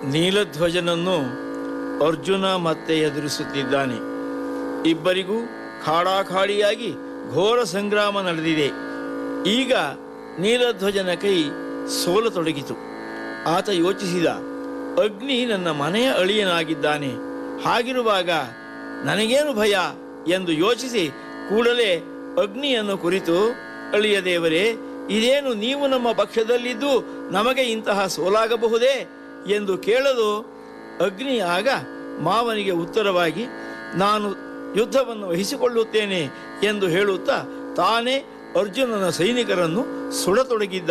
ನೀಲಧ್ವಜನನ್ನು ಅರ್ಜುನ ಮತ್ತೆ ಎದುರಿಸುತ್ತಿದ್ದಾನೆ ಇಬ್ಬರಿಗೂ ಖಾಡಾಖಾಡಿಯಾಗಿ ಘೋರ ಸಂಗ್ರಾಮ ನಡೆದಿದೆ ಈಗ ನೀಲಧ್ವಜನ ಕೈ ಸೋಲತೊಡಗಿತು ಆತ ಯೋಚಿಸಿದ ಅಗ್ನಿ ನನ್ನ ಮನೆಯ ಅಳಿಯನಾಗಿದ್ದಾನೆ ಹಾಗಿರುವಾಗ ನನಗೇನು ಭಯ ಎಂದು ಯೋಚಿಸಿ ಕೂಡಲೇ ಅಗ್ನಿಯನ್ನು ಕುರಿತು ಅಳಿಯ ದೇವರೇ ಇದೇನು ನೀವು ನಮ್ಮ ಪಕ್ಷದಲ್ಲಿದ್ದು ನಮಗೆ ಇಂತಹ ಸೋಲಾಗಬಹುದೇ ಎಂದು ಕೇಳಲು ಅಗ್ನಿ ಆಗ ಮಾವನಿಗೆ ಉತ್ತರವಾಗಿ ನಾನು ಯುದ್ಧವನ್ನು ವಹಿಸಿಕೊಳ್ಳುತ್ತೇನೆ ಎಂದು ಹೇಳುತ್ತಾ ತಾನೇ ಅರ್ಜುನನ ಸೈನಿಕರನ್ನು ಸುಡತೊಡಗಿದ್ದ